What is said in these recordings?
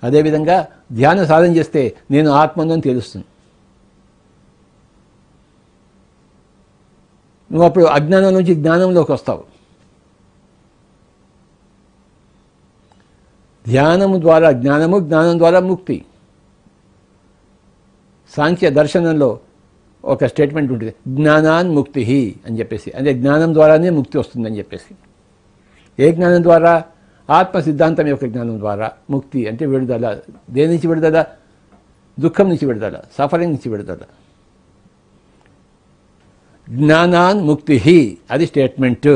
అదేవిధంగా ధ్యాన సాధన చేస్తే నేను ఆత్మను అని తెలుస్తుంది నువ్వు అప్పుడు అజ్ఞానం నుంచి జ్ఞానంలోకి వస్తావు ధ్యానము ద్వారా జ్ఞానము జ్ఞానం ద్వారా ముక్తి సాంఖ్య దర్శనంలో ఒక స్టేట్మెంట్ ఉంటుంది జ్ఞానాన్ ముక్తి అని చెప్పేసి అంటే జ్ఞానం ద్వారానే ముక్తి వస్తుందని చెప్పేసి ఏ జ్ఞానం ద్వారా ఆత్మ సిద్ధాంతం యొక్క జ్ఞానం ద్వారా ముక్తి అంటే విడుదల దేని నుంచి విడుదల దుఃఖం నుంచి విడుదల సఫరింగ్ నుంచి విడుదల జ్ఞానాన్ ముక్తి అది స్టేట్మెంట్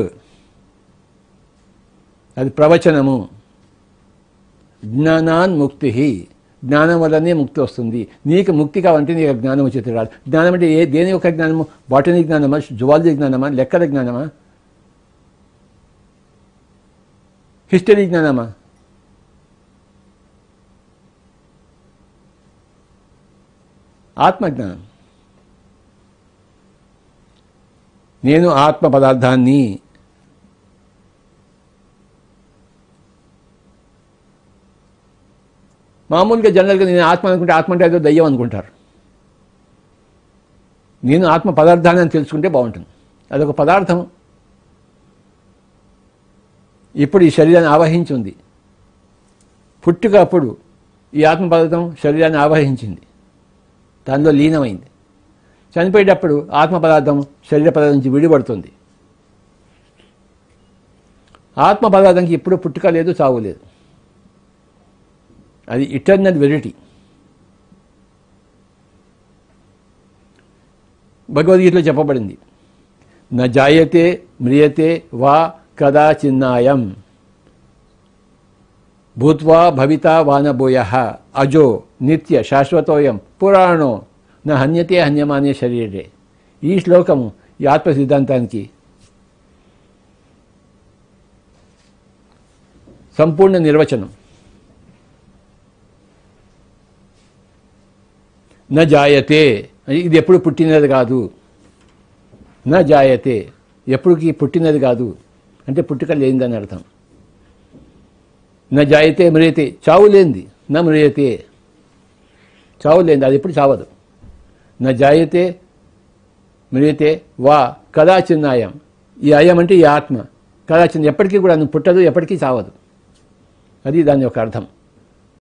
అది ప్రవచనము జ్ఞానాన్ ముక్తి జ్ఞానం వల్లనే ముక్తి వస్తుంది నీకు ముక్తి కావాలంటే నీకు జ్ఞానం వచ్చి తీరాలి జ్ఞానం అంటే ఏ దేని యొక్క జ్ఞానము బాటనీ జ్ఞానమా జువాలజీ జ్ఞానమా లెక్కల జ్ఞానమా హిస్టరీ జ్ఞానమా ఆత్మజ్ఞానం నేను ఆత్మ పదార్థాన్ని మామూలుగా జనరల్గా నేను ఆత్మ అనుకుంటే ఆత్మ అంటే ఏదో దయ్యం అనుకుంటారు నేను ఆత్మ పదార్థాన్ని అని తెలుసుకుంటే బాగుంటుంది అదొక పదార్థం ఇప్పుడు ఈ శరీరాన్ని ఆవహించి ఉంది పుట్టుక అప్పుడు ఈ ఆత్మ పదార్థం శరీరాన్ని ఆవహించింది దానిలో లీనమైంది చనిపోయేటప్పుడు ఆత్మ పదార్థం శరీర పదార్థం నుంచి విడిపడుతుంది ఆత్మ పదార్థంకి ఎప్పుడు పుట్టుక లేదు చావు లేదు అది ఇటర్నల్ వెరిటీ భగవద్గీతలో చెప్పబడింది న జాయతే మ్రియతే వా కదా చిన్నాయం భూత్వా భవిత వానబోయ అజో నిత్య శాశ్వతోయం పురాణో నా హన్యతే హన్యమానే శరీరే ఈ శ్లోకము ఈ ఆత్మ సిద్ధాంతానికి సంపూర్ణ నిర్వచనం న జాయతే ఇది ఎప్పుడు పుట్టినది కాదు న జాయతే ఎప్పుడుకి పుట్టినది కాదు అంటే పుట్టుక లేనిదని అర్థం న జాయతే మ్రియతే చావు లేనిది నా మ్రియతే చావు లేనిది అది ఎప్పుడు చావదు న జాయతే మ్రియతే వా కదాచిన్నాయం ఈ అయం అంటే ఈ ఆత్మ కదాచిన్న ఎప్పటికీ కూడా నువ్వు పుట్టదు ఎప్పటికీ చావదు అది దాని యొక్క అర్థం